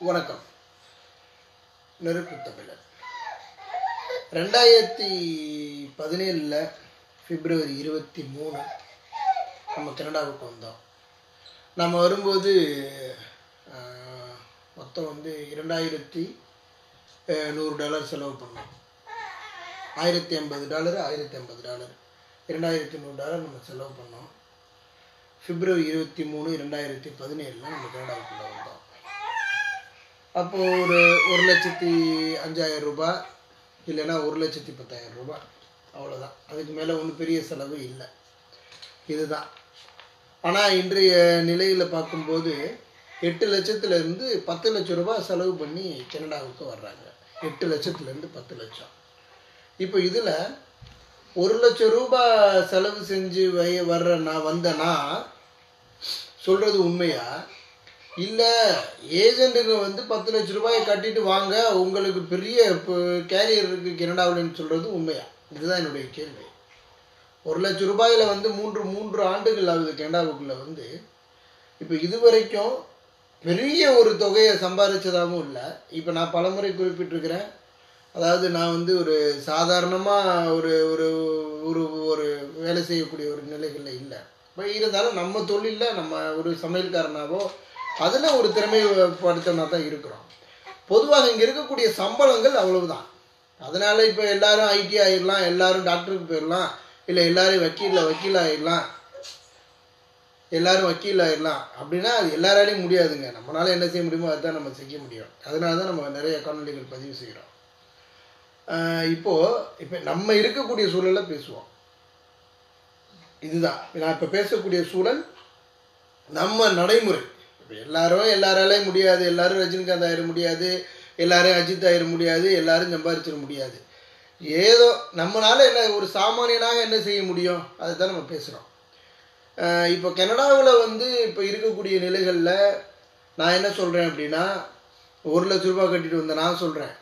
வணக்கம் நெருப்பு தமிழர் ரெண்டாயிரத்தி பதினேழில் பிப்ரவரி இருபத்தி மூணு நம்ம கனடாவுக்கு வந்தோம் நம்ம வரும்போது ஆஹ், மொத்தம் வந்து இரண்டாயிரத்தி அஹ், நூறு டாலர் செலவு பண்ணோம் ஆயிரத்தி ஐம்பது டாலர் ஆயிரத்தி ஐம்பது டாலர் இரண்டாயிரத்தி நூறு டாலர் நம்ம செலவு பண்ணோம் பிப்ரவரி இருபத்தி மூணு ரெண்டாயிரத்தி பதினேழில் நம்ம கனடாவுக்குள்ளே வந்தோம் அப்போது ஒரு ஒரு லட்சத்தி அஞ்சாயிரம் ரூபாய் இல்லைன்னா ஒரு லட்சத்தி பத்தாயிரம் ரூபாய் அவ்வளோதான் அதுக்கு மேலே ஒன்றும் பெரிய செலவு இல்லை இதுதான் ஆனால் இன்றைய நிலையில் பார்க்கும்போது எட்டு லட்சத்துலேருந்து பத்து லட்சம் ரூபாய் செலவு பண்ணி கனடாவுக்கு வர்றாங்க எட்டு லட்சத்துலேருந்து பத்து லட்சம் இப்போ இதில் ஒரு லட்சம் ரூபாய் செலவு செஞ்சு வை வர்ற நான் வந்தேன்னா சொல்கிறது உண்மையா இல்லை ஏஜென்ட்டுங்க வந்து பத்து லட்ச ரூபாயை கட்டிட்டு வாங்க உங்களுக்கு பெரிய இப்போ கேரியர் இருக்குது கனடாவில்னு சொல்கிறது உண்மையா இதுதான் என்னுடைய கேள்வி ஒரு லட்ச ரூபாயில் வந்து மூன்று மூன்று ஆண்டுகள் ஆகுது கனடாவுக்குள்ளே வந்து இப்போ இது வரைக்கும் பெரிய ஒரு தொகையை சம்பாதிச்சதாகவும் இல்லை இப்போ நான் பலமுறை குறிப்பிட்டிருக்கிறேன் அதாவது நான் வந்து ஒரு சாதாரணமாக ஒரு ஒரு ஒரு ஒரு வேலை செய்யக்கூடிய ஒரு நிலைகளில் இல்லை இப்போ இருந்தாலும் நம்ம தொழிலில் நம்ம ஒரு சமையல்காரனாவோ அதில் ஒரு திறமைப்படுத்தனா தான் இருக்கிறோம் பொதுவாக இங்கே இருக்கக்கூடிய சம்பளங்கள் அவ்வளவுதான் அதனால் இப்போ எல்லாரும் ஐடி ஆயிடலாம் எல்லாரும் டாக்டருக்கு போயிடலாம் இல்லை எல்லாரும் வக்கீலில் வக்கீல் ஆயிடலாம் எல்லாரும் வக்கீல் ஆயிடலாம் அப்படின்னா அது எல்லாராலையும் முடியாதுங்க நம்மளால என்ன செய்ய முடியுமோ அதுதான் நம்ம செய்ய முடியும் அதனால தான் நம்ம நிறைய காணொலிகள் பதிவு செய்கிறோம் ஆஹ் இப்போ இப்போ நம்ம இருக்கக்கூடிய சூழலை பேசுவோம் இதுதான் நான் இப்போ பேசக்கூடிய சூழல் நம்ம நடைமுறை இப்போ எல்லாரும் எல்லாராலையும் முடியாது எல்லாரும் ரஜினிகாந்த் ஆயிட முடியாது எல்லாரும் அஜித் ஆயிட முடியாது எல்லாரும் சம்பாதிச்சிட முடியாது ஏதோ நம்மளால என்ன ஒரு சாமானியனாக என்ன செய்ய முடியும் அதை தான் நம்ம பேசுகிறோம் இப்போ கனடாவில் வந்து இப்போ இருக்கக்கூடிய நிலைகளில் நான் என்ன சொல்கிறேன் அப்படின்னா ஒரு லட்ச ரூபாய் கட்டிட்டு வந்த நான் சொல்கிறேன்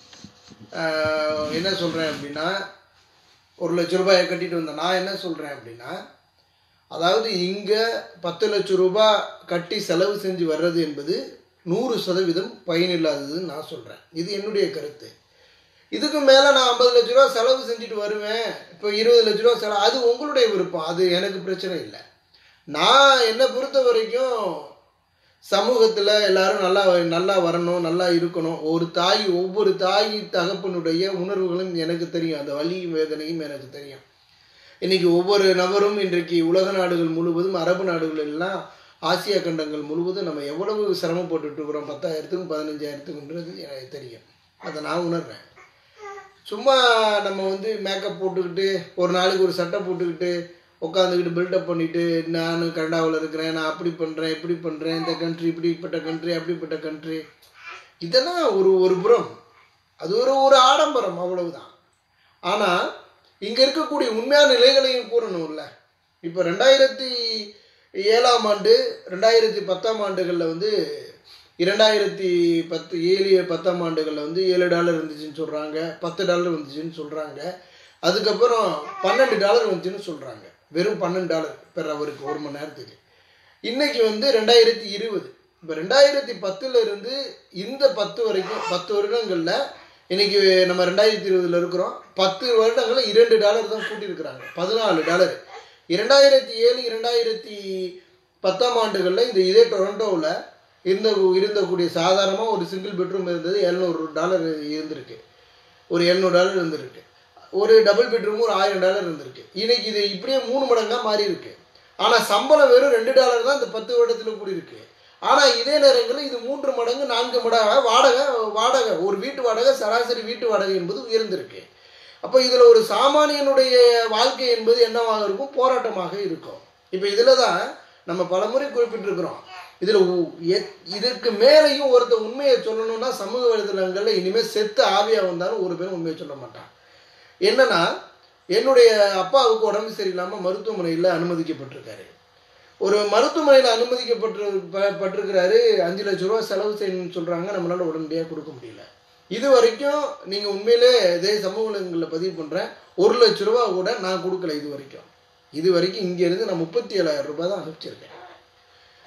என்ன சொல்கிறேன் அப்படின்னா ஒரு லட்ச ரூபாயை கட்டிட்டு வந்த நான் என்ன சொல்கிறேன் அப்படின்னா அதாவது இங்கே பத்து லட்ச ரூபாய் கட்டி செலவு செஞ்சு வர்றது என்பது நூறு சதவீதம் பயனில்லாததுன்னு நான் சொல்கிறேன் இது என்னுடைய கருத்து இதுக்கு மேலே நான் ஐம்பது லட்ச ரூபா செலவு செஞ்சுட்டு வருவேன் இப்போ இருபது லட்ச ரூபா செலவு அது உங்களுடைய விருப்பம் அது எனக்கு பிரச்சனை இல்லை நான் என்னை பொறுத்த வரைக்கும் சமூகத்தில் எல்லாரும் நல்லா நல்லா வரணும் நல்லா இருக்கணும் ஒரு தாய் ஒவ்வொரு தாய் தகப்பனுடைய உணர்வுகளும் எனக்கு தெரியும் அந்த வலியும் வேதனையும் எனக்கு தெரியும் இன்னைக்கு ஒவ்வொரு நபரும் இன்றைக்கு உலக நாடுகள் முழுவதும் அரபு நாடுகள் எல்லாம் ஆசியா கண்டங்கள் முழுவதும் நம்ம எவ்வளவு சிரமப்பட்டுட்டு இருக்கிறோம் பத்தாயிரத்துக்கும் பதினஞ்சாயிரத்துக்குன்றது எனக்கு தெரியும் அதை நான் உணர்றேன் சும்மா நம்ம வந்து மேக்கப் போட்டுக்கிட்டு ஒரு நாளைக்கு ஒரு சட்டை போட்டுக்கிட்டு உட்காந்துக்கிட்டு பில்டப் பண்ணிட்டு நான் கனடாவில் இருக்கிறேன் நான் அப்படி பண்ணுறேன் இப்படி பண்ணுறேன் இந்த கண்ட்ரி இப்படிப்பட்ட கண்ட்ரி அப்படிப்பட்ட கண்ட்ரி இதெல்லாம் ஒரு ஒரு புறம் அது ஒரு ஒரு ஆடம்பரம் அவ்வளவுதான் ஆனால் இங்கே இருக்கக்கூடிய உண்மையான நிலைகளையும் கூறணும்ல இப்போ ரெண்டாயிரத்தி ஏழாம் ஆண்டு ரெண்டாயிரத்தி பத்தாம் ஆண்டுகளில் வந்து இரண்டாயிரத்தி பத்து ஏழு பத்தாம் ஆண்டுகளில் வந்து ஏழு டாலர் இருந்துச்சுன்னு சொல்கிறாங்க பத்து டாலர் வந்துச்சுன்னு சொல்கிறாங்க அதுக்கப்புறம் பன்னெண்டு டாலர் வந்துச்சுன்னு சொல்கிறாங்க வெறும் பன்னெண்டு டாலர் பெர் அவருக்கு ஒரு மணி நேரத்துக்கு இன்னைக்கு வந்து ரெண்டாயிரத்தி இருபது இப்போ ரெண்டாயிரத்தி பத்துல இருந்து இந்த பத்து வரைக்கும் பத்து வருடங்களில் இன்னைக்கு நம்ம ரெண்டாயிரத்தி இருபதுல இருக்கிறோம் பத்து வருடங்களில் இரண்டு டாலர் தான் கூட்டியிருக்கிறாங்க பதினாலு டாலர் இரண்டாயிரத்தி ஏழு இரண்டாயிரத்தி பத்தாம் ஆண்டுகளில் இந்த இதே டொரண்டோவில் இருந்த இருந்தக்கூடிய சாதாரணமாக ஒரு சிங்கிள் பெட்ரூம் இருந்தது எழுநூறு டாலர் இருந்திருக்கு ஒரு எழுநூறு டாலர் இருந்திருக்கு ஒரு டபுள் பெட்ரூம் ஒரு ஆயிரம் டாலர் இருந்திருக்கு இன்னைக்கு இது இப்படியே மூணு மடங்காக மாறி இருக்கு ஆனால் சம்பளம் வெறும் ரெண்டு டாலர் தான் இந்த பத்து வருடத்தில் கூடி இருக்கு ஆனால் இதே நேரங்களில் இது மூன்று மடங்கு நான்கு மடங்கு வாடகை வாடகை ஒரு வீட்டு வாடகை சராசரி வீட்டு வாடகை என்பது உயர்ந்திருக்கு அப்போ இதில் ஒரு சாமானியனுடைய வாழ்க்கை என்பது என்னவாக இருக்கும் போராட்டமாக இருக்கும் இப்போ இதில் தான் நம்ம பலமுறை குறிப்பிட்டிருக்கிறோம் இதில் இதற்கு மேலேயும் ஒருத்தர் உண்மையை சொல்லணும்னா சமூக வலைதளங்களில் இனிமேல் செத்து ஆவியாக வந்தாலும் ஒரு பேரும் உண்மையை சொல்ல மாட்டான் என்னன்னா என்னுடைய அப்பாவுக்கு உடம்பு சரியில்லாமல் மருத்துவமனையில் அனுமதிக்கப்பட்டிருக்காரு ஒரு மருத்துவமனையில் அனுமதிக்கப்பட்டு ப- பட்டிருக்கிறாரு அஞ்சு லட்ச ரூபா செலவு செய்யணும்னு சொல்கிறாங்க நம்மளால உடனடியாக கொடுக்க முடியல இது வரைக்கும் நீங்கள் உண்மையிலே இதே சமூக வலைதளங்களில் பதிவு பண்ணுறேன் ஒரு லட்ச ரூபா கூட நான் கொடுக்கல இது வரைக்கும் இது வரைக்கும் இங்கேருந்து நான் முப்பத்தி ஏழாயிரம் ரூபாய் தான் அனுப்பிச்சிருக்கேன்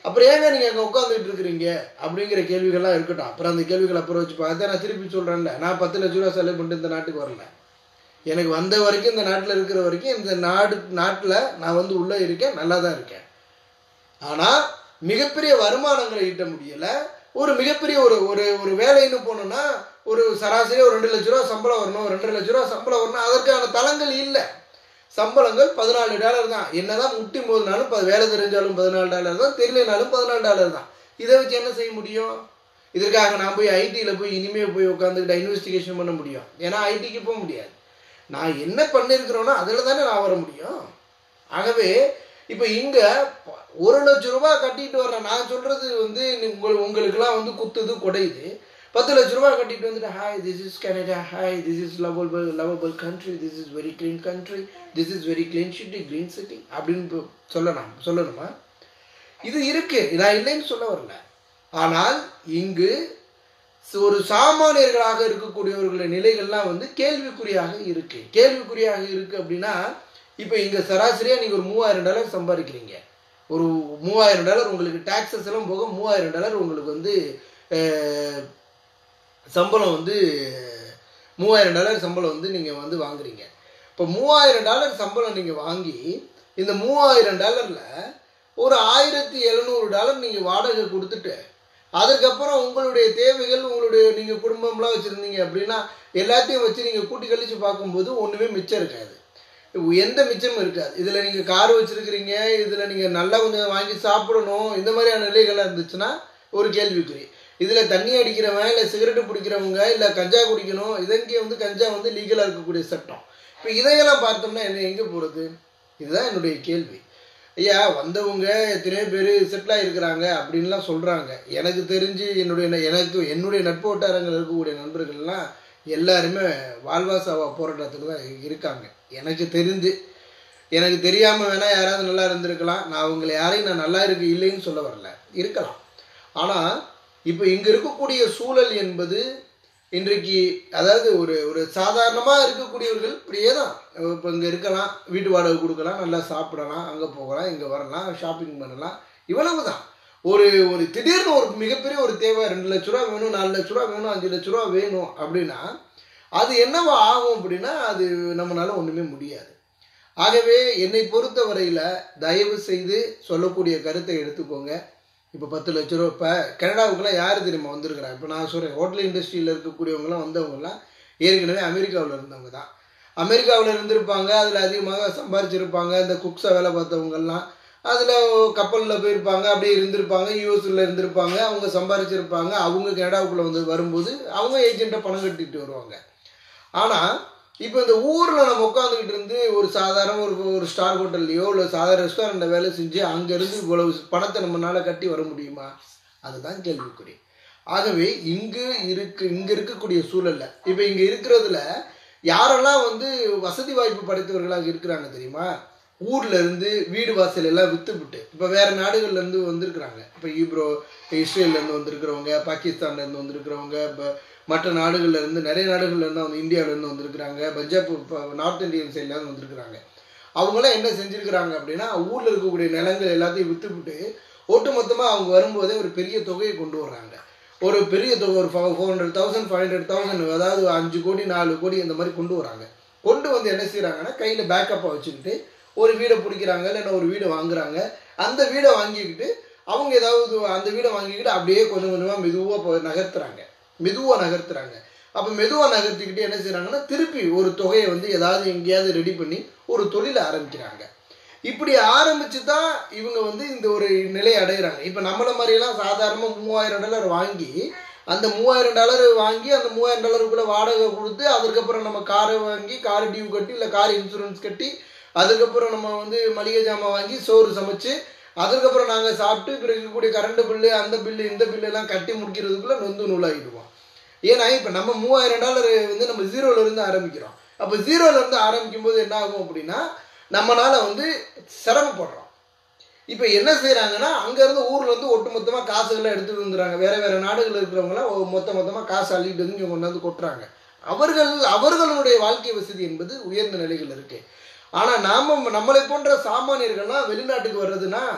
அப்புறம் ஏங்க நீங்கள் அங்கே உட்காந்துட்டு இருக்கிறீங்க அப்படிங்கிற கேள்விகள்லாம் இருக்கட்டும் அப்புறம் அந்த கேள்விகள் அப்புறம் வச்சு பார்த்தா நான் திருப்பி சொல்கிறேன்ல நான் பத்து லட்ச ரூபா செலவு பண்ணிட்டு இந்த நாட்டுக்கு வரல எனக்கு வந்த வரைக்கும் இந்த நாட்டில் இருக்கிற வரைக்கும் இந்த நாடு நாட்டில் நான் வந்து உள்ளே இருக்கேன் நல்லா தான் இருக்கேன் ஆனால் மிகப்பெரிய வருமானங்களை ஈட்ட முடியலை ஒரு மிகப்பெரிய ஒரு ஒரு ஒரு வேலைன்னு போனோம்னா ஒரு சராசரி ஒரு ரெண்டு லட்ச ரூபா சம்பளம் வரணும் ரெண்டரை லட்ச ரூபா சம்பளம் வரணும் அதற்கான தளங்கள் இல்லை சம்பளங்கள் பதினாலு டாலர் தான் என்னதான் முட்டி போதுனாலும் இப்போ வேலை தெரிஞ்சாலும் பதினாலு டாலர் தான் தெரியலனாலும் பதினாலு டாலர் தான் இதை வச்சு என்ன செய்ய முடியும் இதற்காக நான் போய் ஐடியில் போய் இனிமேல் போய் உட்காந்துக்கிட்ட இன்வெஸ்டிகேஷன் பண்ண முடியும் ஏன்னா ஐடிக்கு போக முடியாது நான் என்ன பண்ணியிருக்கிறோனோ அதில் தானே நான் வர முடியும் ஆகவே இப்போ இங்கே ஒரு லட்ச ரூபாய் கட்டிட்டு வர்றேன் நான் சொல்கிறது வந்து உங்கள் உங்களுக்கெல்லாம் வந்து குத்துது குடையுது பத்து லட்ச ரூபாய் கட்டிட்டு வந்துட்டு hi this is Canada hi this is lovable lovable country this is very clean country this is very clean city clean city அப்படின்னு சொல்லலாம் சொல்லணுமா இது இருக்கு நான் இல்லைன்னு சொல்ல வரல ஆனால் இங்கு ஒரு சாமானியர்களாக இருக்கக்கூடியவர்களுடைய நிலைகள்லாம் வந்து கேள்விக்குறியாக இருக்கு கேள்விக்குறியாக இருக்கு அப்படின்னா இப்போ இங்கே சராசரியாக நீங்கள் ஒரு மூவாயிரம் டாலர் சம்பாதிக்கிறீங்க ஒரு மூவாயிரம் டாலர் உங்களுக்கு டாக்ஸஸ் எல்லாம் போக மூவாயிரம் டாலர் உங்களுக்கு வந்து சம்பளம் வந்து மூவாயிரம் டாலர் சம்பளம் வந்து நீங்கள் வந்து வாங்குறீங்க இப்போ மூவாயிரம் டாலர் சம்பளம் நீங்கள் வாங்கி இந்த மூவாயிரம் டாலரில் ஒரு ஆயிரத்தி எழுநூறு டாலர் நீங்கள் வாடகை கொடுத்துட்டு அதுக்கப்புறம் உங்களுடைய தேவைகள் உங்களுடைய நீங்கள் குடும்பம்லாம் வச்சுருந்தீங்க அப்படின்னா எல்லாத்தையும் வச்சு நீங்கள் கூட்டி கழித்து பார்க்கும்போது ஒன்றுமே மிச்சம் இருக்காது எந்த மிச்சமும் இருக்காது இதில் நீங்கள் கார் வச்சுருக்கிறீங்க இதில் நீங்கள் நல்லா கொஞ்சம் வாங்கி சாப்பிடணும் இந்த மாதிரியான நிலைகள்லாம் இருந்துச்சுன்னா ஒரு கேள்விக்குறி இதில் தண்ணி அடிக்கிறவன் இல்லை சிகரெட்டு பிடிக்கிறவங்க இல்லை கஞ்சா குடிக்கணும் இதங்கே வந்து கஞ்சா வந்து லீகலாக இருக்கக்கூடிய சட்டம் இப்போ இதையெல்லாம் பார்த்தோம்னா என்ன எங்கே போகிறது இதுதான் என்னுடைய கேள்வி ஐயா வந்தவங்க எத்தனையோ பேர் செட்டில் இருக்கிறாங்க அப்படின்லாம் சொல்கிறாங்க எனக்கு தெரிஞ்சு என்னுடைய எனக்கு என்னுடைய நட்பு வட்டாரங்கள் இருக்கக்கூடிய நண்பர்கள்லாம் எல்லாருமே வாழ்வாசாவா போராட்டத்துக்கு தான் இருக்காங்க எனக்கு தெரிஞ்சு எனக்கு தெரியாமல் வேணால் யாராவது நல்லா இருந்திருக்கலாம் நான் அவங்களை யாரையும் நான் நல்லா இருக்கு இல்லைன்னு சொல்ல வரல இருக்கலாம் ஆனால் இப்போ இங்கே இருக்கக்கூடிய சூழல் என்பது இன்றைக்கு அதாவது ஒரு ஒரு சாதாரணமாக இருக்கக்கூடியவர்கள் இப்படியே தான் இப்போ இங்கே இருக்கலாம் வீட்டு வாடகை கொடுக்கலாம் நல்லா சாப்பிடலாம் அங்கே போகலாம் இங்கே வரலாம் ஷாப்பிங் பண்ணலாம் இவ்வளவு தான் ஒரு ஒரு திடீர்னு ஒரு மிகப்பெரிய ஒரு தேவை ரெண்டு லட்ச ரூபா வேணும் நாலு லட்ச ரூபா வேணும் அஞ்சு லட்ச ரூபா வேணும் அப்படின்னா அது என்னவோ ஆகும் அப்படின்னா அது நம்மளால ஒன்றுமே முடியாது ஆகவே என்னை பொறுத்த வரையில் தயவு செய்து சொல்லக்கூடிய கருத்தை எடுத்துக்கோங்க இப்போ பத்து லட்ச ரூபா இப்போ கனடாவுக்குலாம் யார் தெரியுமா வந்திருக்கிறா இப்போ நான் சொல்கிறேன் ஹோட்டல் இண்டஸ்ட்ரியில் இருக்கக்கூடியவங்களாம் வந்தவங்கலாம் ஏற்கனவே அமெரிக்காவில் இருந்தவங்க தான் அமெரிக்காவில் இருந்திருப்பாங்க அதில் அதிகமாக சம்பாரிச்சிருப்பாங்க இந்த குக்ஸை வேலை பார்த்தவங்கெல்லாம் அதில் கப்பலில் போயிருப்பாங்க அப்படியே இருந்திருப்பாங்க யூஎஸில் இருந்திருப்பாங்க அவங்க சம்பாரிச்சிருப்பாங்க அவங்க கனடாவுக்குள்ளே வந்து வரும்போது அவங்க ஏஜெண்ட்டை பணம் கட்டிட்டு வருவாங்க ஆனால் இப்போ இந்த ஊரில் நம்ம உட்காந்துக்கிட்டு இருந்து ஒரு சாதாரண ஒரு ஒரு ஸ்டார் ஹோட்டல்லையோ இல்லை சாதாரண ரெஸ்டாரண்ட்டில் வேலை செஞ்சு அங்கேருந்து இவ்வளவு பணத்தை நம்மளால் கட்டி வர முடியுமா அதுதான் கேள்விக்குறி ஆகவே இங்கு இருக்கு இங்கே இருக்கக்கூடிய சூழலில் இப்போ இங்கே இருக்கிறதுல யாரெல்லாம் வந்து வசதி வாய்ப்பு படைத்தவர்களாக இருக்கிறாங்க தெரியுமா ஊர்ல இருந்து வீடு வாசல் எல்லாம் வித்துவிட்டு இப்போ வேற நாடுகள்ல இருந்து வந்திருக்கிறாங்க இப்போ ஈப்ரோ இஸ்ரேல்ல இருந்து வந்திருக்கிறவங்க பாகிஸ்தான்ல இருந்து வந்திருக்கிறவங்க இப்போ மற்ற நாடுகள்ல இருந்து நிறைய நாடுகள்ல இருந்து வந்து இந்தியாவில இருந்து வந்திருக்கிறாங்க பஞ்சாப் இப்போ நார்த் இந்தியன் சைட்ல இருந்து வந்திருக்கிறாங்க அவங்களாம் என்ன செஞ்சிருக்கிறாங்க அப்படின்னா ஊர்ல இருக்கக்கூடிய நிலங்கள் எல்லாத்தையும் வித்துவிட்டு ஒட்டுமொத்தமாக அவங்க வரும்போதே ஒரு பெரிய தொகையை கொண்டு வர்றாங்க ஒரு பெரிய தொகை ஒரு four hundred thousand five hundred thousand அதாவது அஞ்சு கோடி நாலு கோடி இந்த மாதிரி கொண்டு வராங்க கொண்டு வந்து என்ன செய்கிறாங்கன்னா கையில் பேக்கப்பாக வச்சுக்கிட்டு ஒரு வீடை பிடிக்கிறாங்க இல்லைன்னா ஒரு வீடை வாங்குறாங்க அந்த வீடை வாங்கிக்கிட்டு அவங்க ஏதாவது அந்த வீடை வாங்கிக்கிட்டு அப்படியே கொஞ்சம் கொஞ்சமாக மெதுவாக நகர்த்துறாங்க மெதுவாக நகர்த்துறாங்க அப்போ மெதுவாக நகர்த்திக்கிட்டு என்ன செய்கிறாங்கன்னா திருப்பி ஒரு தொகையை வந்து ஏதாவது எங்கேயாவது ரெடி பண்ணி ஒரு தொழிலை ஆரம்பிக்கிறாங்க இப்படி ஆரம்பிச்சு தான் இவங்க வந்து இந்த ஒரு நிலை அடைகிறாங்க இப்போ நம்மள மாதிரியெல்லாம் சாதாரணமாக மூவாயிரம் டாலர் வாங்கி அந்த மூவாயிரம் டாலர் வாங்கி அந்த மூவாயிரம் டாலருக்குள்ள வாடகை கொடுத்து அதுக்கப்புறம் நம்ம காரை வாங்கி கார் டியூ கட்டி இல்லை கார் இன்சூரன்ஸ் கட்டி அதுக்கப்புறம் நம்ம வந்து மளிகை ஜாமான் வாங்கி சோறு சமைச்சு அதுக்கப்புறம் நாங்கள் சாப்பிட்டு இப்போ இருக்கக்கூடிய கரண்ட் பில்லு அந்த பில்லு இந்த பில்லு எல்லாம் கட்டி முடிக்கிறதுக்குள்ள நொந்து நூலாகிடுவோம் ஏன்னா இப்போ நம்ம மூவாயிரம் டாலர் வந்து நம்ம ஜீரோல இருந்து ஆரம்பிக்கிறோம் அப்போ ஜீரோல இருந்து ஆரம்பிக்கும் போது என்ன ஆகும் அப்படின்னா நம்மளால வந்து சிரமப்படுறோம் இப்போ என்ன செய்கிறாங்கன்னா அங்கேருந்து ஊரில் வந்து ஒட்டு மொத்தமாக காசுகளை எடுத்துகிட்டு வந்துடுறாங்க வேறு வேறு நாடுகளில் இருக்கிறவங்களாம் மொத்த மொத்தமாக காசு அள்ளிட்டு வந்து இங்கே கொண்டாந்து கொட்டுறாங்க அவர்கள் அவர்களுடைய வாழ்க்கை வசதி என்பது உயர்ந்த நிலைகள் இருக்குது ஆனால் நாம் நம்மளை போன்ற சாமானியர்கள்லாம் வெளிநாட்டுக்கு வர்றதுன்னா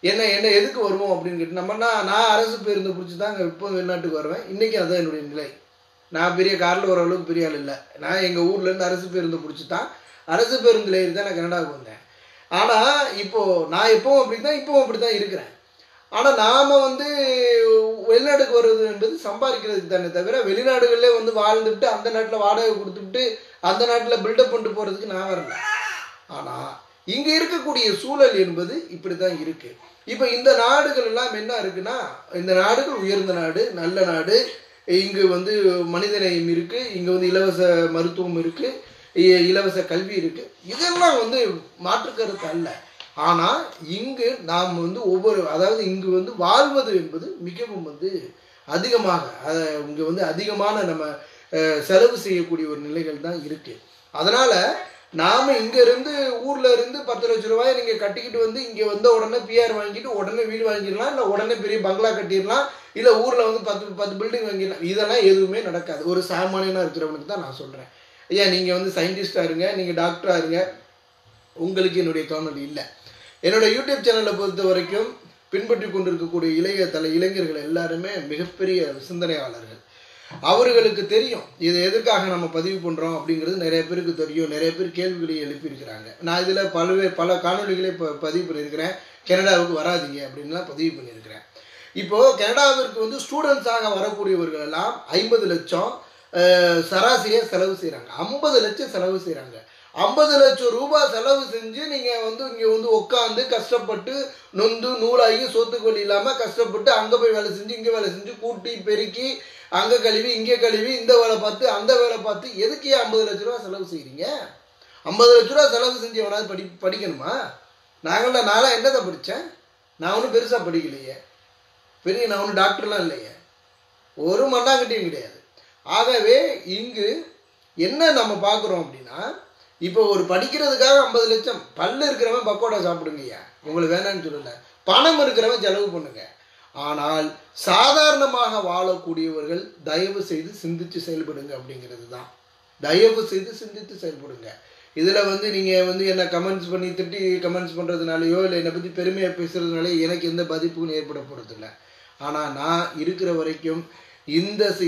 என்ன என்ன எதுக்கு வருவோம் அப்படின்னு கேட்டு நம்ம நான் நான் அரசு பேருந்து பிடிச்சி தான் இப்போ வெளிநாட்டுக்கு வருவேன் இன்றைக்கி அதுதான் என்னுடைய நிலை நான் பெரிய காரில் வர அளவுக்கு பெரிய ஆள் இல்லை நான் எங்கள் ஊர்லேருந்து அரசு பேருந்து பிடிச்சி தான் அரசு பேருந்தில் ஏறி தான் நான் கனடாவுக்கு வந்தேன் ஆனால் இப்போது நான் எப்பவும் அப்படி தான் இப்போவும் அப்படி தான் இருக்கிறேன் ஆனால் நாம் வந்து வெளிநாட்டுக்கு வர்றது என்பது சம்பாதிக்கிறதுக்கு தானே தவிர வெளிநாடுகளிலே வந்து வாழ்ந்துட்டு அந்த நாட்டில் வாடகை கொடுத்துட்டு அந்த நாட்டில் பில்டப் பண்ணிட்டு போகிறதுக்கு நான் வரல ஆனால் இங்கே இருக்கக்கூடிய சூழல் என்பது இப்படி தான் இருக்குது இப்போ இந்த நாடுகள் எல்லாம் என்ன இருக்குன்னா இந்த நாடுகள் உயர்ந்த நாடு நல்ல நாடு இங்கு வந்து மனிதநேயம் இருக்குது இங்கே வந்து இலவச மருத்துவம் இருக்குது இலவச கல்வி இருக்குது இதெல்லாம் வந்து மாற்று கருத்து அல்ல ஆனால் இங்கு நாம் வந்து ஒவ்வொரு அதாவது இங்கு வந்து வாழ்வது என்பது மிகவும் வந்து அதிகமாக அதை இங்கே வந்து அதிகமான நம்ம அஹ், செலவு செய்யக்கூடிய ஒரு நிலைகள் தான் இருக்குது அதனால் நாம் இங்கேருந்து ஊரில் இருந்து பத்து லட்ச ரூபாயை நீங்கள் கட்டிக்கிட்டு வந்து இங்கே வந்த உடனே பிஆர் வாங்கிட்டு உடனே வீடு வாங்கிடலாம் இல்லை உடனே பெரிய பங்களா கட்டிடலாம் இல்லை ஊரில் வந்து பத்து பத்து பில்டிங் வாங்கிடலாம் இதெல்லாம் எதுவுமே நடக்காது ஒரு சாமானியனாக இருக்கிறவனுக்கு தான் நான் சொல்கிறேன் ஐயா நீங்கள் வந்து சயின்டிஸ்டாக இருங்க நீங்கள் டாக்டராக இருங்க உங்களுக்கு என்னுடைய தோணல் இல்லை என்னோட யூடியூப் சேனலை பொறுத்த வரைக்கும் பின்பற்றி கொண்டிருக்கக்கூடிய இளைய தலை இளைஞர்கள் எல்லாருமே மிகப்பெரிய சிந்தனையாளர்கள் அவர்களுக்கு தெரியும் இது எதற்காக நம்ம பதிவு பண்ணுறோம் அப்படிங்கிறது நிறைய பேருக்கு தெரியும் நிறைய பேர் கேள்விகளை எழுப்பியிருக்கிறாங்க நான் இதில் பல்வேறு பல காணொளிகளை இப்போ பதிவு பண்ணியிருக்கிறேன் கனடாவுக்கு வராதீங்க அப்படின்லாம் பதிவு பண்ணியிருக்கிறேன் இப்போது கனடாவிற்கு வந்து ஸ்டூடெண்ட்ஸாக வரக்கூடியவர்கள் எல்லாம் ஐம்பது லட்சம் அஹ், சராசரியாக செலவு செய்கிறாங்க ஐம்பது லட்சம் செலவு செய்கிறாங்க ஐம்பது லட்சம் ரூபாய் செலவு செஞ்சு நீங்கள் வந்து இங்கே வந்து உட்காந்து கஷ்டப்பட்டு நொந்து நூலாகி சோத்துக்கொல்லி இல்லாமல் கஷ்டப்பட்டு அங்கே போய் வேலை செஞ்சு இங்கே வேலை செஞ்சு கூட்டி பெருக்கி அங்கே கழுவி இங்கே கழுவி இந்த வேலை பார்த்து அந்த வேலை பார்த்து எதுக்கு ஏன் ஐம்பது லட்ச ரூபா செலவு செய்கிறீங்க ஐம்பது லட்ச ரூபா செலவு செஞ்சு எவனாவது படி படிக்கணுமா நாங்களாம் நான்லாம் என்னதை படித்தேன் நான் ஒன்றும் பெருசாக படிக்கலையே பெரிய நான் ஒன்றும் டாக்டர்லாம் இல்லையே ஒரு மண்ணாங்கட்டியும் கிடையாது ஆகவே இங்கு என்ன நம்ம பார்க்குறோம் அப்படின்னா இப்போ ஒரு படிக்கிறதுக்காக ஐம்பது லட்சம் பல்லு இருக்கிறவன் பக்கோடா சாப்பிடுங்கய்யா உங்களுக்கு வேணாம்னு சொல்லல பணம் இருக்கிறவன் செலவு பண்ணுங்க ஆனால் சாதாரணமாக வாழக்கூடியவர்கள் தயவு செய்து சிந்திச்சு செயல்படுங்க அப்படிங்கிறது தான் தயவு செய்து சிந்தித்து செயல்படுங்க இதில் வந்து நீங்கள் வந்து என்ன கமெண்ட்ஸ் பண்ணி திட்டி கமெண்ட்ஸ் பண்ணுறதுனாலையோ இல்லை என்னை பற்றி பெருமையாக பேசுகிறதுனால எனக்கு எந்த பாதிப்பும் ஏற்பட போகிறதில்ல ஆனால் நான் இருக்கிற வரைக்கும் இந்த சி-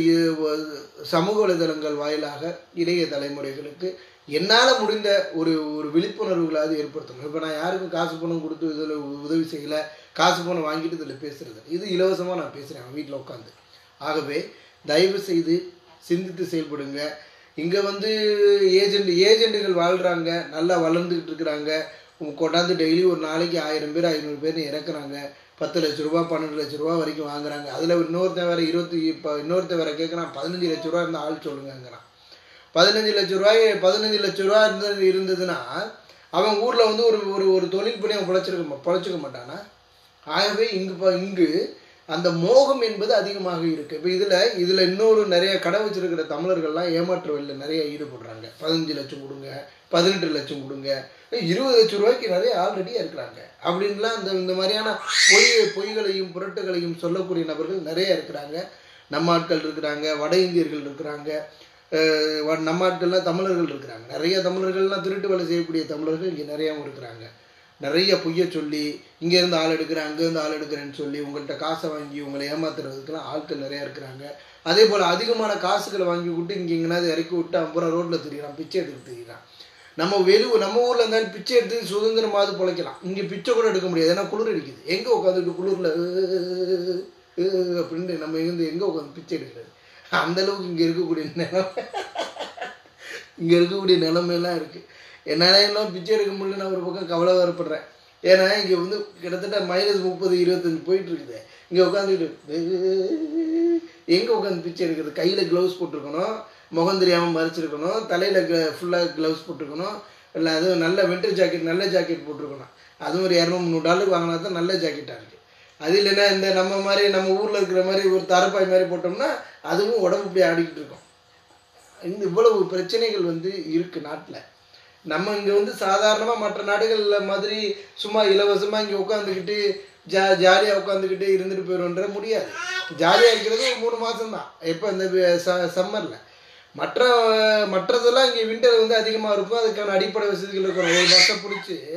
சமூக வலைதளங்கள் வாயிலாக இளைய தலைமுறைகளுக்கு என்னால் முடிந்த ஒரு ஒரு விழிப்புணர்வுகளாவது ஏற்படுத்தணும் இப்போ நான் யாருக்கும் காசு பணம் கொடுத்து இதில் உதவி செய்யலை காசு பணம் வாங்கிட்டு இதில் பேசுறது இது இலவசமாக நான் பேசுகிறேன் அவன் வீட்டில் உட்காந்து ஆகவே தயவு செய்து சிந்தித்து செயல்படுங்க இங்கே வந்து ஏஜெண்ட் ஏஜெண்டுகள் வாழ்கிறாங்க நல்லா வளர்ந்துக்கிட்டு இருக்கிறாங்க உங்க கொண்டாந்து டெய்லி ஒரு நாளைக்கு ஆயிரம் பேர் ஐநூறு பேர் இறக்குறாங்க பத்து லட்ச ரூபா பன்னெண்டு லட்ச ரூபா வரைக்கும் வாங்குறாங்க அதில் இன்னொருத்தன் வேற இருபத்தி இப்போ இன்னொருத்தன் வேற கேட்குறான் பதினஞ்சு லட்ச ரூபா இருந்தால் ஆள் சொல்லுங்கங்கிறான் பதினஞ்சு லட்ச ரூபாய் பதினஞ்சு லட்ச ரூபா இருந்தது இருந்ததுன்னா அவன் ஊரில் வந்து ஒரு ஒரு ஒரு தொழில் பண்ணி அவன் பிழைச்சிருக்க மா- பிழைச்சிக்க மாட்டானா ஆகவே இங்கு ப- இங்கு அந்த மோகம் என்பது அதிகமாக இருக்குது இப்போ இதில் இதில் இன்னொரு நிறைய கடை வச்சிருக்கிற தமிழர்கள்லாம் ஏமாற்று வேலையில் நிறைய ஈடுபடுறாங்க பதினஞ்சு லட்சம் கொடுங்க பதினெட்டு லட்சம் கொடுங்க ஏய், இருபது லட்சம் ரூபாய்க்கு நிறைய ஆல்ரெடியாக இருக்கிறாங்க அப்படின்லாம் இந்த இந்த மாதிரியான பொய் பொய்களையும் புரட்டுகளையும் சொல்லக்கூடிய நபர்கள் நிறைய இருக்கிறாங்க நம்ம ஆட்கள் இருக்கிறாங்க வட இந்தியர்கள் இருக்கிறாங்க அஹ் வ- நம்ம ஆட்கள்லாம் தமிழர்கள் இருக்கிறாங்க நிறைய தமிழர்கள்லாம் திருட்டு வேலை செய்யக்கூடிய தமிழர்கள் இங்கே நிறையாவும் இருக்கிறாங்க நிறைய பொய்ய சொல்லி இங்கேருந்து ஆள் எடுக்கிறேன் அங்கேருந்து ஆள் எடுக்கிறேன்னு சொல்லி உங்கள்கிட்ட காசை வாங்கி உங்களை ஏமாத்துறதுக்கெல்லாம் ஆட்கள் நிறையா இருக்கிறாங்க அதே போல் அதிகமான காசுகளை வாங்கி விட்டு இங்கே எங்கேனாவது இறக்கி விட்டு அப்புறம் ரோட்டில் திரியிறான் பிச்சை எடுத்து திரியிறான் நம்ம வெளி நம்ம ஊரில் இருந்தாலும் பிச்சை எடுத்து சுதந்திரமாவது பிழைக்கலாம் இங்கே பிச்சை கூட எடுக்க முடியாது ஏன்னா குளிர் அடிக்குது எங்கே உட்காந்துட்டு குளிரில் அப்படின்ட்டு நம்ம இருந்து எங்கே உட்காந்து பிச்சை எடுக்கிறது அந்த அளவுக்கு இங்கே இருக்கக்கூடிய நிலைமை இங்கே இருக்கக்கூடிய நிலைமையெல்லாம் இருக்குது என்னால் எல்லாம் பிச்சை எடுக்க முடியல நான் ஒரு பக்கம் கவலை வரப்படுறேன் ஏன்னா இங்கே வந்து கிட்டத்தட்ட மைனஸ் முப்பது இருபத்தஞ்சு போயிட்டு இருக்குது இங்கே உட்காந்துக்கிட்டு எங்கே உட்காந்து பிச்சை எடுக்கிறது கையில் க்ளவுஸ் போட்டிருக்கணும் முகம் தெரியாமல் மறைச்சிருக்கணும் தலையில் ஃபுல்லாக க்ளவுஸ் போட்டிருக்கணும் இல்லை அதுவும் நல்ல வின்டர் ஜாக்கெட் நல்ல ஜாக்கெட் போட்டிருக்கணும் அதுவும் ஒரு இரநூறு முந்நூறு டாலருக்கு வாங்கினா தான் நல்ல ஜாக்கெட்டாக இருக்குது அது இல்லைன்னா இந்த நம்ம மாதிரி நம்ம ஊரில் இருக்கிற மாதிரி ஒரு தரப்பாய் மாதிரி போட்டோம்னா அதுவும் உடம்பு இப்படி ஆடிக்கிட்டு இருக்கும் இந்த இவ்வளவு பிரச்சனைகள் வந்து இருக்கு நாட்டில் நம்ம இங்கே வந்து சாதாரணமாக மற்ற நாடுகளில் மாதிரி சும்மா இலவசமாக இங்கே உட்காந்துக்கிட்டு ஜா ஜாலியாக உட்காந்துக்கிட்டு இருந்துட்டு போயிடும்ன்ற முடியாது ஜாலியாக இருக்கிறது ஒரு மூணு மாதம்தான் எப்போ இந்த சம்மரில் மற்ற மற்றதெல்லாம் இங்கே விண்டர் வந்து அதிகமாக இருக்கும் அதுக்கான அடிப்படை வசதிகள் இருக்கும் ஒரு பஸ்ஸை பிடிச்சி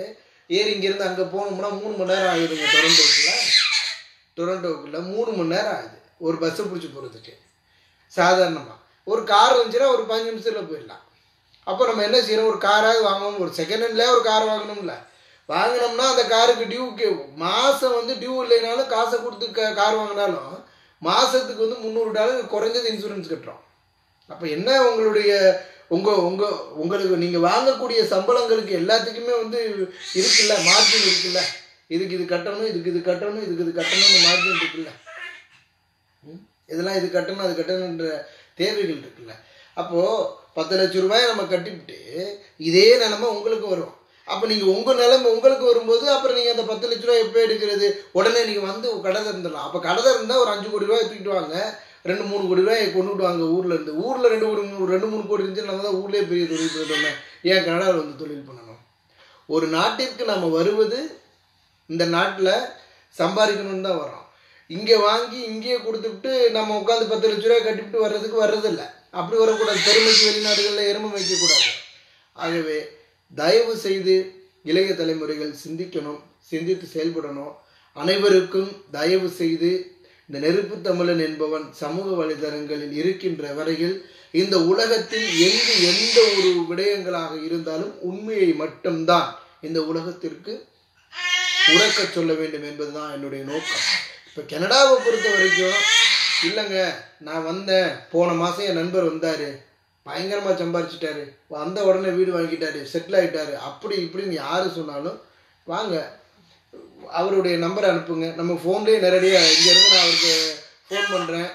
ஏறி இங்கேருந்து அங்கே போகணும்னா மூணு மணி நேரம் ஆகுதுங்க டொரண்டோக்குள்ள டொரண்டோக்குள்ள மூணு மணி நேரம் ஆகுது ஒரு பஸ்ஸை பிடிச்சி போகிறதுக்கு சாதாரணமாக ஒரு கார் இருந்துச்சுன்னா ஒரு பதினஞ்சு நிமிஷத்தில் போயிடலாம் அப்போ நம்ம என்ன செய்யணும் ஒரு காராவது வாங்கணும் ஒரு செகண்ட் ஹேண்ட்லேயே ஒரு கார் வாங்கணும்ல வாங்கினோம்னா அந்த காருக்கு டியூக்கு மாதம் வந்து டியூ இல்லைனாலும் காசை கொடுத்து க கார் வாங்கினாலும் மாதத்துக்கு வந்து முந்நூறு டாலர் குறைஞ்சது இன்சூரன்ஸ் கட்டுறோம் அப்போ என்ன உங்களுடைய உங்கள் உங்கள் உங்களுக்கு நீங்கள் வாங்கக்கூடிய சம்பளங்களுக்கு எல்லாத்துக்குமே வந்து இருக்குல்ல மார்ஜின் இருக்குல்ல இதுக்கு இது கட்டணும் இதுக்கு இது கட்டணும் இதுக்கு இது கட்டணும்னு மார்ஜின் இருக்குல்ல ம்? இதெல்லாம் இது கட்டணும் அது கட்டணுன்ற தேவைகள் இருக்குல்ல அப்போது பத்து லட்ச ரூபாய் நம்ம கட்டிவிட்டு இதே நிலைமை உங்களுக்கு வரும் அப்போ நீங்கள் உங்கள் நிலைமை உங்களுக்கு வரும்போது அப்புறம் நீங்கள் அந்த பத்து லட்ச ரூபாய் எப்போ எடுக்கிறது உடனே நீங்கள் வந்து கடை திறந்துடலாம் அப்போ கடை திறந்தால் ஒரு அஞ்சு கோடி ரூபாய் தூக்கிட்டு வாங்க ரெண்டு மூணு கோடி ரூபாய் கொண்டுட்டு வாங்க ஊரில் இருந்து ஊரில் ரெண்டு கோடி மூணு ரெண்டு மூணு கோடி இருந்துச்சு நம்ம தான் ஊர்லேயே பெரிய தொழில் பண்ணணும் ஏன் கனடாவில் வந்து தொழில் பண்ணணும் ஒரு நாட்டிற்கு நம்ம வருவது இந்த நாட்டில் சம்பாதிக்கணும்னு தான் வரோம் இங்கே வாங்கி இங்கேயே கொடுத்துட்டு நம்ம உட்காந்து பத்து லட்ச ரூபாய் கட்டிவிட்டு வர்றதுக்கு வர்றதில்ல அப்படி வரக்கூடாது பெருமைக்கு வெளிநாடுகளில் எருமை வைக்கக்கூடாது ஆகவே தயவு செய்து இளைய தலைமுறைகள் சிந்திக்கணும் சிந்தித்து செயல்படணும் அனைவருக்கும் தயவு செய்து இந்த நெருப்பு தமிழன் என்பவன் சமூக வலைதளங்களில் இருக்கின்ற வரையில் இந்த உலகத்தில் எங்கு எந்த ஒரு விடயங்களாக இருந்தாலும் உண்மையை மட்டும்தான் இந்த உலகத்திற்கு உறக்க சொல்ல வேண்டும் என்பதுதான் என்னுடைய நோக்கம் இப்போ கனடாவை பொறுத்த வரைக்கும் இல்லைங்க நான் வந்தேன் போன மாதம் என் நண்பர் வந்தார் பயங்கரமாக சம்பாரிச்சிட்டாரு வந்த உடனே வீடு வாங்கிட்டாரு செட்டில் ஆகிட்டாரு அப்படி இப்படின்னு யார் சொன்னாலும் வாங்க அவருடைய நம்பரை அனுப்புங்க நம்ம ஃபோன்லேயே நேரடியாக இங்கேருந்து நான் அவருக்கு ஃபோன் பண்ணுறேன்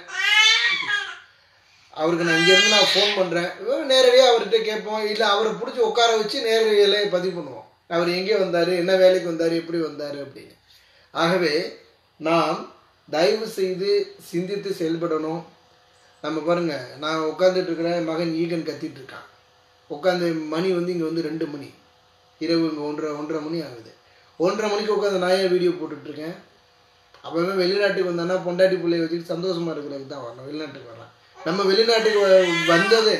அவருக்கு நான் இங்கேருந்து நான் ஃபோன் பண்ணுறேன் நேரடியாக அவர்கிட்ட கேட்போம் இல்லை அவரை பிடிச்சி உட்கார வச்சு நேரடியிலே பதிவு பண்ணுவோம் அவர் எங்கே வந்தார் என்ன வேலைக்கு வந்தார் எப்படி வந்தார் அப்படின்னு ஆகவே நாம் தயவு செய்து சிந்தித்து செயல்படணும் நம்ம பாருங்க நான் உட்காந்துட்டு இருக்கிறேன் என் மகன் ஈகன் கத்திட்டு இருக்கான் உட்காந்து மணி வந்து இங்கே வந்து ரெண்டு மணி இரவு இங்கே ஒன்றரை ஒன்றரை மணி ஆகுது ஒன்றரை மணிக்கு உட்காந்து நான் ஏன் வீடியோ போட்டுட்ருக்கேன் அப்போவே வெளிநாட்டுக்கு வந்தானா பொண்டாட்டி பிள்ளைய வச்சுட்டு சந்தோஷமா இருக்கிறதுக்கு தான் வரணும் வெளிநாட்டுக்கு வரலாம் நம்ம வெளிநாட்டுக்கு வ- வந்ததே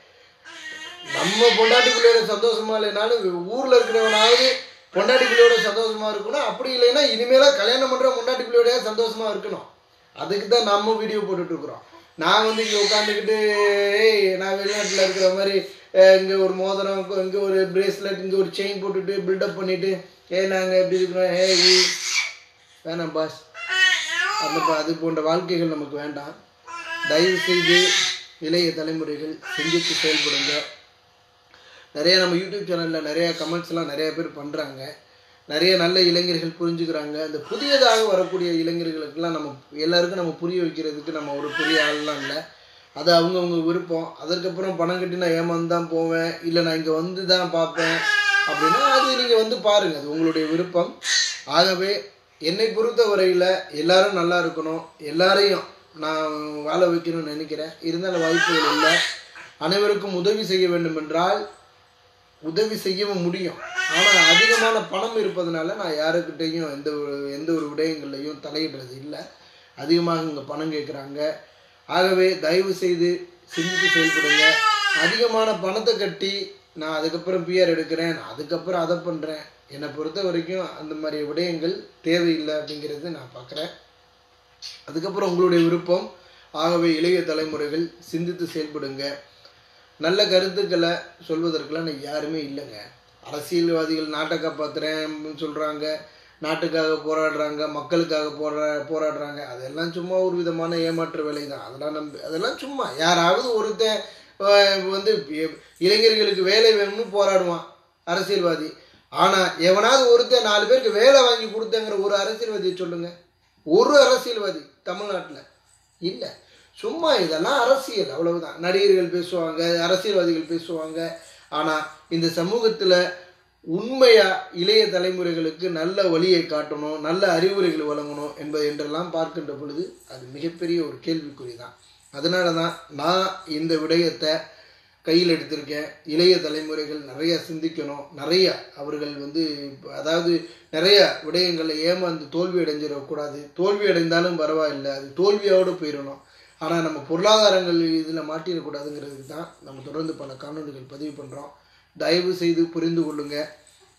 நம்ம பொண்டாட்டி பிள்ளையோட சந்தோஷமா இல்லைனாலும் ஊர்ல இருக்கிறவனாவது பொண்டாட்டி பிள்ளையோட சந்தோஷமா இருக்கணும் அப்படி இல்லைன்னா இனிமேல கல்யாணம் பண்ற பொண்டாட்டி பிள்ளையோட சந்தோஷமா இருக்கணும் அதுக்கு தான் நம்ம வீடியோ போட்டுட்டு இருக்கிறோம் நான் வந்து இங்கே உட்காந்துக்கிட்டு ஏய் நான் வெளிநாட்டில் இருக்கிற மாதிரி அஹ், இங்க ஒரு மோதிரம் இங்கே ஒரு பிரேஸ்லெட் இங்கே ஒரு செயின் போட்டுட்டு பில்டப் பண்ணிட்டு ஏய் நாங்கள் எப்படி இருக்கிறோம் ஏய் வேணாம் பாஸ் அந்த ப- அது போன்ற வாழ்க்கைகள் நமக்கு வேண்டாம் தயவு செய்து இளைய தலைமுறைகள் சிந்தித்து செயல்படுங்க நிறைய நம்ம யூடியூப் சேனலில் நிறைய கமெண்ட்ஸ்லாம் நிறைய பேர் பண்ணுறாங்க நிறைய நல்ல இளைஞர்கள் புரிஞ்சுக்கிறாங்க இந்த புதியதாக வரக்கூடிய இளைஞர்களுக்கெல்லாம் நம்ம எல்லாருக்கும் நம்ம புரிய வைக்கிறதுக்கு நம்ம ஒரு பெரிய ஆள்லாம் இல்லை அது அவங்கவுங்க விருப்பம் அதற்கப்புறம் பணம் கட்டி நான் ஏமாந்து தான் போவேன் இல்லை நான் இங்கே வந்து தான் பார்ப்பேன் அப்படின்னா அது நீங்கள் வந்து பாருங்கள் அது உங்களுடைய விருப்பம் ஆகவே என்னை பொறுத்த வரையில் எல்லாரும் நல்லா இருக்கணும் எல்லாரையும் நான் வாழ வைக்கணும்னு நினைக்கிறேன் இருந்தாலும் வாய்ப்புகள் இல்லை அனைவருக்கும் உதவி செய்ய வேண்டும் என்றால் உதவி செய்யவும் முடியும் ஆனால் அதிகமான பணம் இருப்பதனால நான் யாருக்கிட்டையும் எந்த ஒரு எந்த ஒரு விடயங்கள்லையும் தலையிடுறது இல்லை அதிகமாக இங்கே பணம் கேட்குறாங்க ஆகவே தயவு செய்து சிந்தித்து செயல்படுங்க அதிகமான பணத்தை கட்டி நான் அதுக்கப்புறம் பிஆர் எடுக்கிறேன் நான் அதுக்கப்புறம் அதை பண்ணுறேன் என்னை பொறுத்த வரைக்கும் அந்த மாதிரி விடயங்கள் தேவையில்லை அப்படிங்கிறது நான் பார்க்குறேன் அதுக்கப்புறம் உங்களுடைய விருப்பம் ஆகவே இளைய தலைமுறைகள் சிந்தித்து செயல்படுங்க நல்ல கருத்துக்களை சொல்வதற்கெல்லாம் நான் யாருமே இல்லைங்க அரசியல்வாதிகள் நாட்டை காப்பாற்றுறேன் சொல்கிறாங்க நாட்டுக்காக போராடுறாங்க மக்களுக்காக போரா போராடுறாங்க அதெல்லாம் சும்மா ஒரு விதமான ஏமாற்று வேலை தான் அதெல்லாம் நம்பி அதெல்லாம் சும்மா யாராவது ஒருத்தன் அஹ், வந்து இ- இளைஞர்களுக்கு வேலை வேணும்னு போராடுவான் அரசியல்வாதி ஆனால் எவனாவது ஒருத்தன் நாலு பேருக்கு வேலை வாங்கி கொடுத்தங்கிற ஒரு அரசியல்வாதியை சொல்லுங்க ஒரு அரசியல்வாதி தமிழ்நாட்டில் இல்லை சும்மா இதெல்லாம் அரசியல் அவ்வளவுதான் நடிகர்கள் பேசுவாங்க அரசியல்வாதிகள் பேசுவாங்க ஆனால் இந்த சமூகத்தில் உண்மையா இளைய தலைமுறைகளுக்கு நல்ல வழியை காட்டணும் நல்ல அறிவுரைகள் வழங்கணும் என்பது என்றெல்லாம் பார்க்கின்ற பொழுது அது மிகப்பெரிய ஒரு கேள்விக்குறி தான் அதனால தான் நான் இந்த விடயத்தை கையில் எடுத்திருக்கேன் இளைய தலைமுறைகள் நிறைய சிந்திக்கணும் நிறைய அவர்கள் வந்து அதாவது நிறைய விடயங்களை ஏமாந்து தோல்வி அடைஞ்சிடக்கூடாது தோல்வி அடைந்தாலும் பரவாயில்லை அது தோல்வியோடு போயிடணும் ஆனால் நம்ம பொருளாதாரங்கள் இதில் மாட்டிடக்கூடாதுங்கிறதுக்கு தான் நம்ம தொடர்ந்து பல காணொலிகள் பதிவு பண்ணுறோம் தயவு செய்து புரிந்து கொள்ளுங்க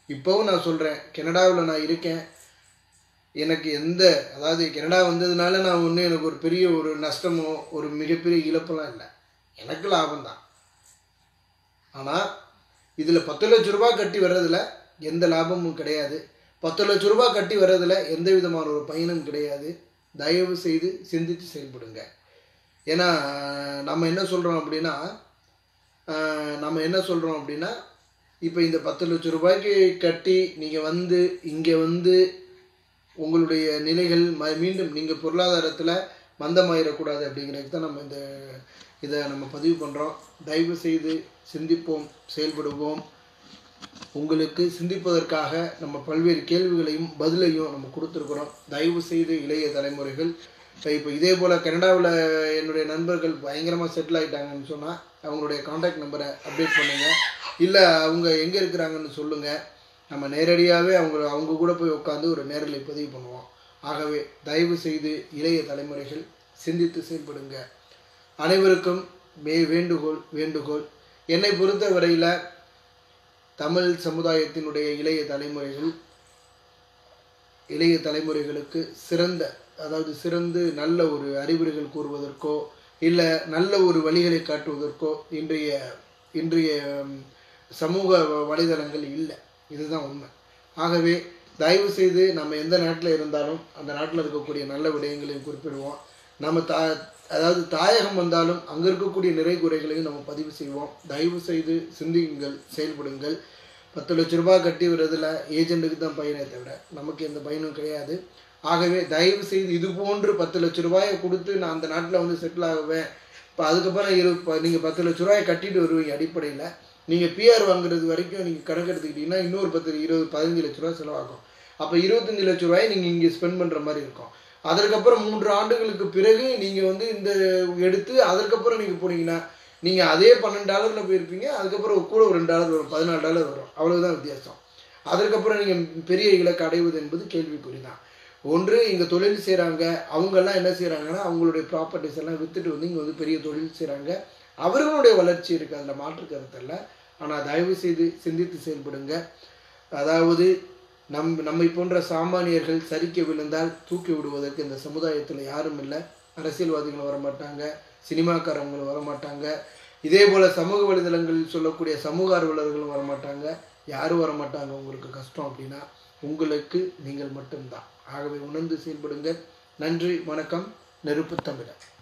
இப்போவும் நான் சொல்கிறேன் கனடாவில் நான் இருக்கேன் எனக்கு எந்த அதாவது கனடா வந்ததுனால நான் ஒன்றும் எனக்கு ஒரு பெரிய ஒரு நஷ்டமோ ஒரு மிகப்பெரிய இழப்பெல்லாம் இல்லை எனக்கு லாபம் தான் ஆனால் இதில் பத்து லட்ச ரூபாய் கட்டி வர்றதுல எந்த லாபமும் கிடையாது பத்து லட்ச ரூபாய் கட்டி வர்றதுல எந்த விதமான ஒரு பயனும் கிடையாது தயவு செய்து சிந்தித்து செயல்படுங்க ஏன்னா நம்ம என்ன சொல்கிறோம் அப்படின்னா ஆஹ், நம்ம என்ன சொல்கிறோம் அப்படின்னா இப்போ இந்த பத்து லட்ச ரூபாய்க்கு கட்டி நீங்கள் வந்து இங்கே வந்து உங்களுடைய நிலைகள் ம மீண்டும் நீங்கள் பொருளாதாரத்தில் மந்தமாயிடக்கூடாது அப்படிங்கிறதுக்கு தான் நம்ம இந்த இதை நம்ம பதிவு பண்ணுறோம் தயவு செய்து சிந்திப்போம் செயல்படுவோம் உங்களுக்கு சிந்திப்பதற்காக நம்ம பல்வேறு கேள்விகளையும் பதிலையும் நம்ம கொடுத்துருக்குறோம் தயவு செய்து இளைய தலைமுறைகள் இப்போ இதே போல் கனடாவில் என்னுடைய நண்பர்கள் பயங்கரமாக செட்டில் ஆகிட்டாங்கன்னு சொன்னால் அவங்களுடைய காண்டாக்ட் நம்பரை அப்டேட் பண்ணுங்கள் இல்லை அவங்க எங்கே இருக்கிறாங்கன்னு சொல்லுங்கள் நம்ம நேரடியாகவே அவங்க அவங்க கூட போய் உட்காந்து ஒரு நேரலை பதிவு பண்ணுவோம் ஆகவே தயவு செய்து இளைய தலைமுறைகள் சிந்தித்து செயல்படுங்க அனைவருக்கும் மே வேண்டுகோள் வேண்டுகோள் என்னை பொறுத்த வரையில் தமிழ் சமுதாயத்தினுடைய இளைய தலைமுறைகள் இளைய தலைமுறைகளுக்கு சிறந்த அதாவது சிறந்து நல்ல ஒரு அறிவுரைகள் கூறுவதற்கோ இல்லை நல்ல ஒரு வழிகளை காட்டுவதற்கோ இன்றைய இன்றைய ம், சமூக வ- வலைதளங்கள் இல்லை இதுதான் உண்மை ஆகவே தயவு செய்து நம்ம எந்த நாட்டில் இருந்தாலும் அந்த நாட்டில் இருக்கக்கூடிய நல்ல விடயங்களையும் குறிப்பிடுவோம் நம்ம தா அதாவது தாயகம் வந்தாலும் அங்கே இருக்கக்கூடிய நிறை குறைகளையும் நம்ம பதிவு செய்வோம் தயவு செய்து சிந்தியுங்கள் செயல்படுங்கள் பத்து லட்ச ரூபாய் கட்டி விடுறதுல ஏஜென்ட்டுக்கு தான் பயனே தவிர நமக்கு எந்த பயனும் கிடையாது ஆகவே தயவு செய்து இது போன்று பத்து லட்ச ரூபாயை கொடுத்து நான் அந்த நாட்டில் வந்து செட்டில் ஆகுவேன் இப்போ அதுக்கப்புறம் இரு இப்போ நீங்கள் பத்து லட்ச ரூபாயை கட்டிட்டு வருவீங்க அடிப்படையில் நீங்கள் பிஆர் வாங்குறது வரைக்கும் நீங்கள் கணக்கு எடுத்துக்கிட்டிங்கன்னா இன்னொரு பத்து இருபது பதினஞ்சு லட்ச ரூபா செலவாகும் அப்போ இருபத்தஞ்சு லட்ச ரூபாயை நீங்கள் இங்கே ஸ்பெண்ட் பண்ணுற மாதிரி இருக்கும் அதற்கப்புறம் மூன்று ஆண்டுகளுக்கு பிறகு நீங்கள் வந்து இந்த எடுத்து அதற்கப்புறம் நீங்கள் போனீங்கன்னா நீங்கள் அதே பன்னெண்டு டாலரில் போயிருப்பீங்க அதுக்கப்புறம் கூட ஒரு ரெண்டு டாலர் வரும் பதினாலு டாலர் வரும் அவ்வளவுதான் வித்தியாசம் அதற்கப்புறம் நீங்கள் பெரிய இலக்கு அடைவது என்பது கேள்விக்குறி தான் ஒன்று இங்கே தொழில் செய்கிறாங்க அவங்கெல்லாம் என்ன செய்கிறாங்கன்னா அவங்களுடைய ப்ராப்பர்ட்டிஸ் எல்லாம் விற்றுட்டு வந்து இங்கே வந்து பெரிய தொழில் செய்கிறாங்க அவர்களுடைய வளர்ச்சி இருக்குது அதில் மாற்று கருத்து இல்லை ஆனால் தயவு செய்து சிந்தித்து செயல்படுங்க அதாவது நம் நம்மை போன்ற சாமானியர்கள் சரிக்க விழுந்தால் தூக்கி விடுவதற்கு இந்த சமுதாயத்தில் யாரும் இல்லை அரசியல்வாதிகள் வரமாட்டாங்க சினிமாக்காரங்களும் வரமாட்டாங்க இதே போல் சமூக வலைதளங்களில் சொல்லக்கூடிய சமூக ஆர்வலர்களும் வரமாட்டாங்க யாரும் வரமாட்டாங்க உங்களுக்கு கஷ்டம் அப்படின்னா உங்களுக்கு நீங்கள் மட்டும்தான் ஆகவே உணர்ந்து செயல்படுங்க நன்றி வணக்கம் நெருப்பு தமிழர்